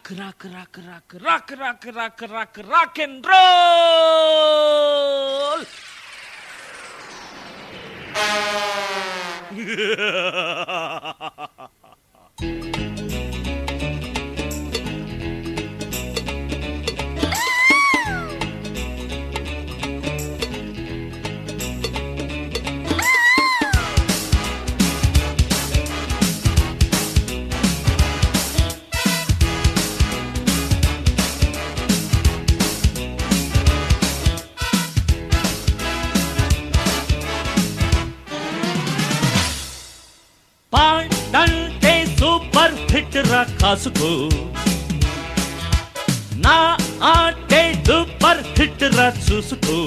rock rock rock rock rock rock rock rock rock and roll పాడంటే super hit రా కాసుకో నా ఆటే సూపర్ హిట్ రా చూసుకో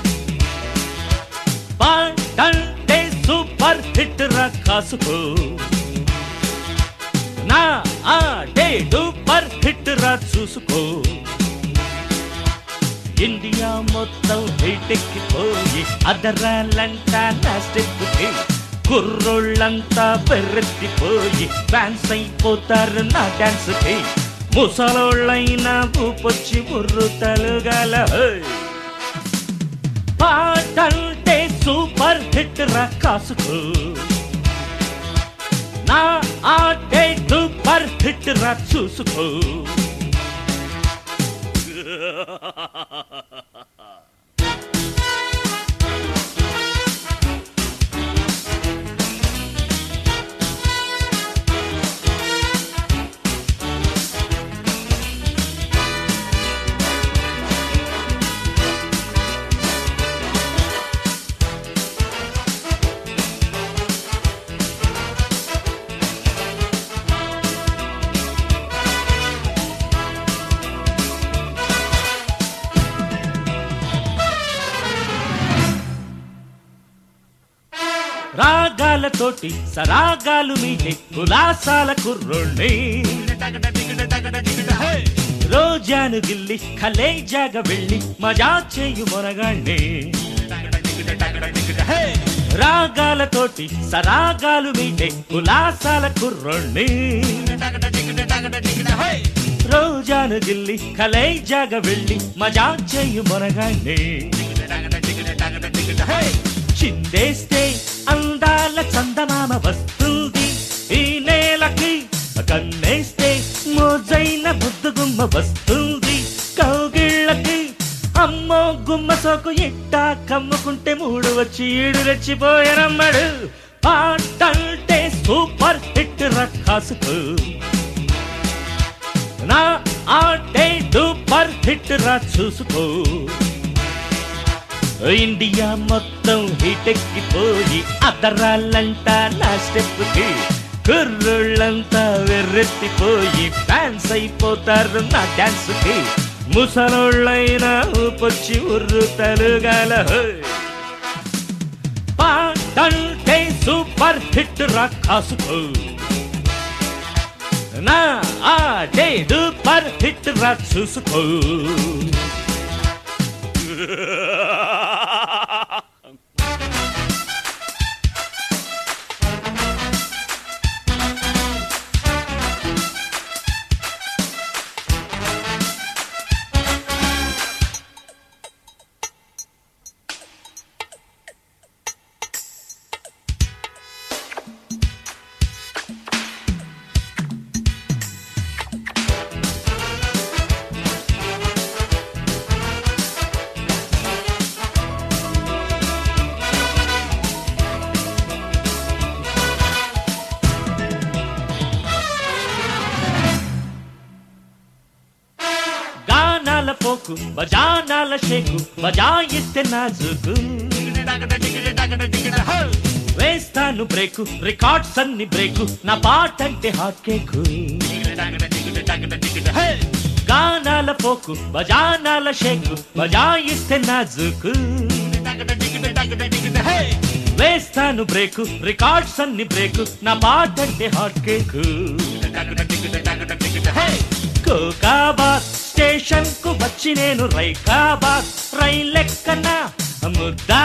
పాడంటే సూపర్ హిట్ రా కాసుకో నా ఆటే సూపర్ హిట్ రా చూసుకో ఇండియా మొత్తం హైటెక్కిపోయి అదరాలంటా నా స్టెప్కి కుర్రోళ్ళంతా బెర్రెత్తిపోయి డాన్స్ అయిపోతారు నా డాన్స్కి ముసలోళ్ళైనా ఊపొచ్చి బుర్రు తలుగాల పాటంటే సూపర్ హిట్ రా కాసుకో నా ఆటే సూపర్ హిట్ రా చూసుకో రాగాలతోటి సరాగాలు మీటే కులాసాల కుర్రోళ్ళి రోజాను గిల్లి కలేజాగ వెళ్ళి మజా చేయు మొరగాణ్ణి రాగాలతోటి సరాగాలు మీటే కులాసాల కుర్రోళ్ళి రోజాను గిల్లి కలేజాగ వెళ్ళి మజా చేయు మొరగాణ్ణి చిందేస్తే అందాల చందమామ వస్తుంది ఈ నేలకి కన్నేస్తే మోజైన బుద్ధుగుమ్మ వస్తుంది కౌగిళ్ళకి అమ్మో గుమ్మ సోకు ఇట్టా కమ్ముకుంటే మూడు వచ్చి ఈడు రెచ్చిపోయారమ్మడు పాటంటే సూపర్ హిట్ రక్కాసుకో నా ఆటే సూపర్ హిట్ రా చూసుకో ఇండియా మొత్తం హిటెక్కిపోయి అదరాలంట నా స్టెప్కి కుర్రోళ్ళంతా వెర్రెత్తిపోయి ఫ్యాన్స్ అయిపోతారు నా డాన్స్కి ముసలోళ్ళైనా ఊపొచ్చి ఉర్రు తలుగాల పాటంటే సూపర్ హిట్ రా కాసుకో నా ఆడే సూపర్ హిట్ రా చూసుకో గానాల పోకు బజానాల షేకు బజాయిస్తే నాజుకు వేస్తాను బ్రేకు రికార్డ్స్ అన్ని బ్రేకు నా పాట అంటే హాట్ కేకు గానాల పోకు బజానాల షేకు బజాయిస్తే నాజుకు వేస్తాను బ్రేకు రికార్డ్స్ అన్ని బ్రేకు నా పాట అంటే హాట్ కేకు కోకాబాద్ స్టేషన్ కు వచ్చి నేను రైకాబాద్ రైలెక్కన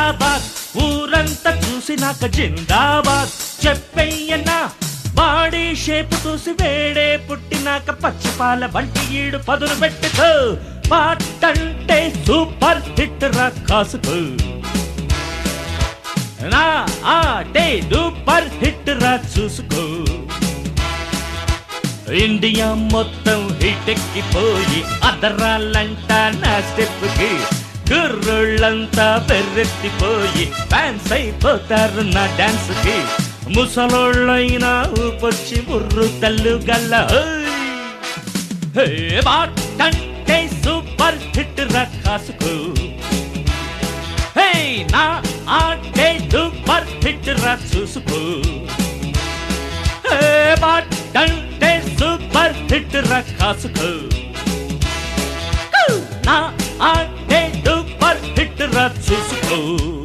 ముద్దాబాద్ ఊరంతా చూసి నాకు జిందాబాద్ చెప్పయ్యన్నా బాడీ షేపు చూసి వేడే పుట్టినాక పచ్చిపాల వంటి ఈడు పదును పెట్టుకో పాటంటే సూపర్ హిట్ రా కాసుకో నా ఆటే సూపర్ హిట్ రా చూసుకో ఇండియా మొత్తం హిట్ ఎక్కిపోయి అదరాలంటా నా స్టెప్ కి కుర్రోళ్ళంతా పెర్రెత్తిపోయి ఫ్యాన్స్ అయిపోతారు నా డాన్స్ కి ముసలోళ్ళైనా ఊపొచ్చి ముర్రు తల్లు గల్ల హే బాటంటే సూపర్ హిట్ రా కాసుకో హే నా ఆటే సూపర్ హిట్ రా చూసుకో హే బాటంటే సూపర్ హిట్ రా కాసుకో నా ఆటే సూపర్ హిట్ రా చూసుకో